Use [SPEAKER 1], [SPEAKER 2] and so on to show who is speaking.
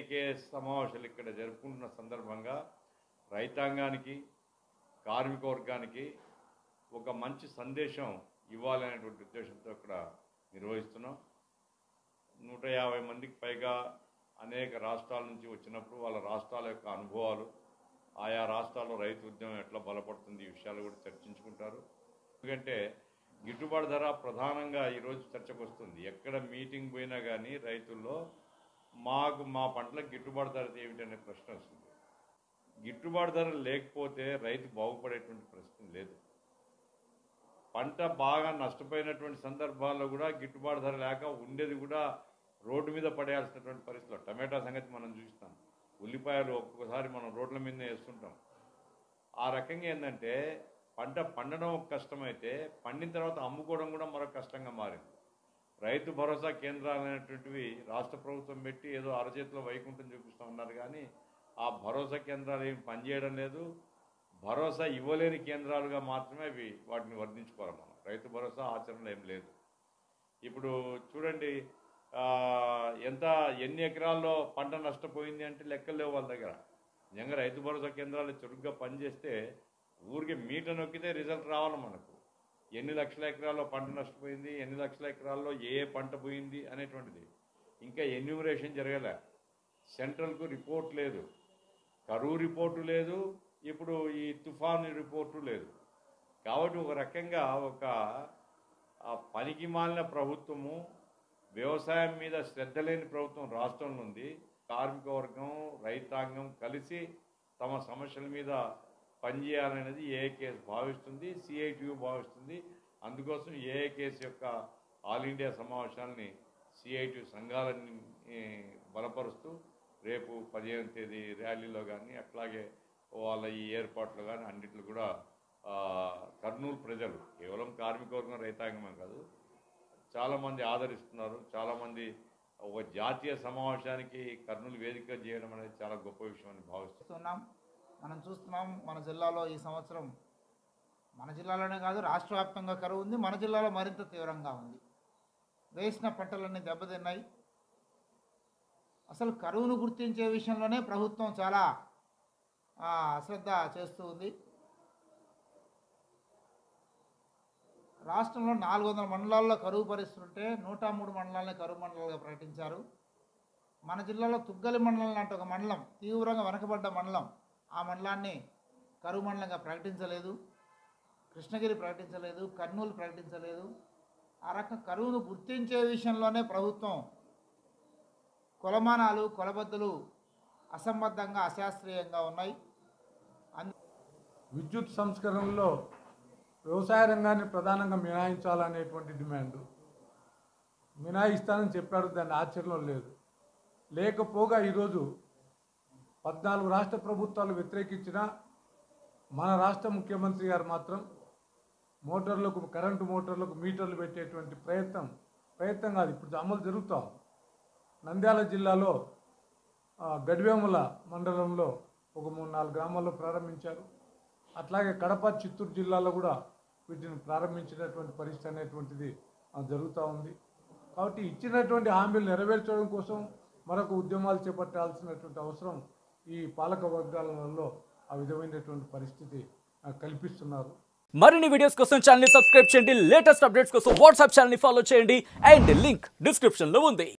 [SPEAKER 1] AAK సమావేశాలు ఇక్కడ జరుపుకుంటున్న సందర్భంగా రైతాంగానికి కార్మిక వర్గానికి ఒక మంచి సందేశం ఇవ్వాలనేటువంటి ఉద్దేశంతో ఇక్కడ నిర్వహిస్తున్నాం నూట యాభై మందికి పైగా అనేక రాష్ట్రాల నుంచి వచ్చినప్పుడు వాళ్ళ రాష్ట్రాల యొక్క అనుభవాలు ఆయా రాష్ట్రాల్లో రైతు ఉద్యమం ఎట్లా బలపడుతుంది ఈ విషయాలు కూడా చర్చించుకుంటారు ఎందుకంటే గిట్టుబాటు ధర ప్రధానంగా ఈరోజు చర్చకు వస్తుంది ఎక్కడ మీటింగ్ పోయినా కానీ రైతుల్లో మాకు మా పంటలకు గిట్టుబాటు ధర ఏమిటనే ప్రశ్న వస్తుంది గిట్టుబాటు ధర లేకపోతే రైతు బాగుపడేటువంటి ప్రశ్న లేదు పంట బాగా నష్టపోయినటువంటి సందర్భాల్లో కూడా గిట్టుబాటు ధర లేక ఉండేది కూడా రోడ్డు మీద పడేయాల్సినటువంటి పరిస్థితులు టమాటా సంగతి మనం చూస్తాం ఉల్లిపాయలు ఒక్కొక్కసారి మనం రోడ్ల మీదనే వేస్తుంటాం ఆ రకంగా ఏంటంటే పంట పండడం ఒక కష్టమైతే పండిన తర్వాత అమ్ముకోవడం కూడా మరొక కష్టంగా మారింది రైతు భరోసా కేంద్రాలు అనేటువంటివి రాష్ట్ర ప్రభుత్వం పెట్టి ఏదో అరచేతిలో వైకుంఠం చూపిస్తూ ఉన్నారు కానీ ఆ భరోసా కేంద్రాలు ఏమి పనిచేయడం లేదు భరోసా ఇవ్వలేని కేంద్రాలుగా మాత్రమే అవి వాటిని వర్ణించుకోవాలి మనం రైతు భరోసా ఆచరణలో ఏం లేదు ఇప్పుడు చూడండి ఆ, ఎంత ఎన్ని ఎకరాల్లో పంట నష్టపోయింది అంటే లెక్కలు లేవు వాళ్ళ దగ్గర నిజంగా రైతు భరోసా కేంద్రాలు చురుగ్గా పనిచేస్తే ఊరికి మీట నొక్కితే రిజల్ట్ రావాలి మనకు ఎన్ని లక్షల ఎకరాల్లో పంట నష్టపోయింది ఎన్ని లక్షల ఎకరాల్లో ఏ ఏ పంట పోయింది అనేటువంటిది ఇంకా ఎన్యూమరేషన్ జరగలే సెంట్రల్కు రిపోర్ట్ లేదు కరువు రిపోర్టు లేదు ఇప్పుడు ఈ తుఫాను రిపోర్టు లేదు కాబట్టి ఒక రకంగా ఒక ఆ పనికి మాలిన ప్రభుత్వము వ్యవసాయం మీద శ్రద్ధ లేని ప్రభుత్వం రాష్ట్రంలో ఉంది కార్మిక వర్గం రైతాంగం కలిసి తమ సమస్యల మీద పనిచేయాలనేది ఏఏకేఎస్ భావిస్తుంది సిఐటియు భావిస్తుంది అందుకోసం ఏఏకేఎస్ యొక్క ఆల్ ఇండియా సమావేశాలని సిఐటి సంఘాలని ఏ, బలపరుస్తూ రేపు పదిహేను తేదీ ర్యాలీలో కానీ అట్లాగే వాళ్ళ ఈ ఏర్పాట్లు కానీ అన్నిట్లు కూడా ఆ, కర్నూలు ప్రజలు కేవలం కార్మిక వర్గం రైతాంగమే కాదు చాలామంది ఆదరిస్తున్నారు చాలామంది ఒక జాతీయ సమావేశానికి కర్నూలు వేదిక చేయడం అనేది చాలా గొప్ప విషయం అని భావిస్తున్నాను
[SPEAKER 2] చూస్తున్నాం మనం చూస్తున్నాం మన జిల్లాలో ఈ సంవత్సరం మన జిల్లాలోనే కాదు రాష్ట్ర వ్యాప్తంగా కరువు ఉంది మన జిల్లాలో మరింత తీవ్రంగా ఉంది వేసిన పంటలన్నీ దెబ్బతిన్నాయి అసలు కరువును గుర్తించే విషయంలోనే ప్రభుత్వం చాలా ఆ, అశ్రద్ధ చేస్తూ ఉంది రాష్ట్రంలో నాలుగు వందల మండలాల్లో కరువు పరిస్థితులు ఉంటే నూట మూడు మండలాలని కరువు మండలాలుగా ప్రకటించారు మన జిల్లాలో తుగ్గలి మండలం లాంటి ఒక మండలం తీవ్రంగా వెనకబడ్డ మండలం ఆ మండలాన్ని కరువు మండలంగా ప్రకటించలేదు కృష్ణగిరి ప్రకటించలేదు కర్నూలు ప్రకటించలేదు ఆ రకం కరువును గుర్తించే విషయంలోనే ప్రభుత్వం కొలమానాలు కొలబద్దలు అసంబద్ధంగా అశాస్త్రీయంగా ఉన్నాయి అందు
[SPEAKER 3] విద్యుత్ సంస్కరణలో వ్యవసాయ రంగాన్ని ప్రధానంగా మినహాయించాలనేటువంటి డిమాండ్ మినహాయిస్తానని చెప్పారు దాన్ని ఆచరణలో లేదు లేకపోగా ఈరోజు పద్నాలుగు రాష్ట్ర ప్రభుత్వాలు వ్యతిరేకించిన మన రాష్ట్ర ముఖ్యమంత్రి గారు మాత్రం మోటార్లకు కరెంటు మోటార్లకు మీటర్లు పెట్టేటువంటి ప్రయత్నం ప్రయత్నం కాదు ఇప్పుడు అమలు జరుగుతూ ఉంది. నంద్యాల జిల్లాలో ఆ, గడివేముల మండలంలో ఒక మూడు నాలుగు గ్రామాల్లో ప్రారంభించారు అట్లాగే కడప చిత్తూరు జిల్లాలో కూడా వీటిని ప్రారంభించినటువంటి పరిస్థితి అనేటువంటిది ఆ, జరుగుతూ ఉంది కాబట్టి ఇచ్చినటువంటి హామీలు నెరవేర్చడం కోసం మరొక ఉద్యమాలు చేపట్టాల్సినటువంటి అవసరం ఈ పాలక వర్గాలలో ఆ విధమైనటువంటి పరిస్థితి ఆ, కల్పిస్తున్నారు
[SPEAKER 4] మరిన్ని వీడియోస్ కోసం ఛానల్ ని సబ్స్క్రైబ్ చేయండి లేటెస్ట్ అప్డేట్స్ కోసం వాట్సాప్ ఛానల్ ని ఫాలో చేయండి అండ్ లింక్ డిస్క్రిప్షన్ లో ఉంది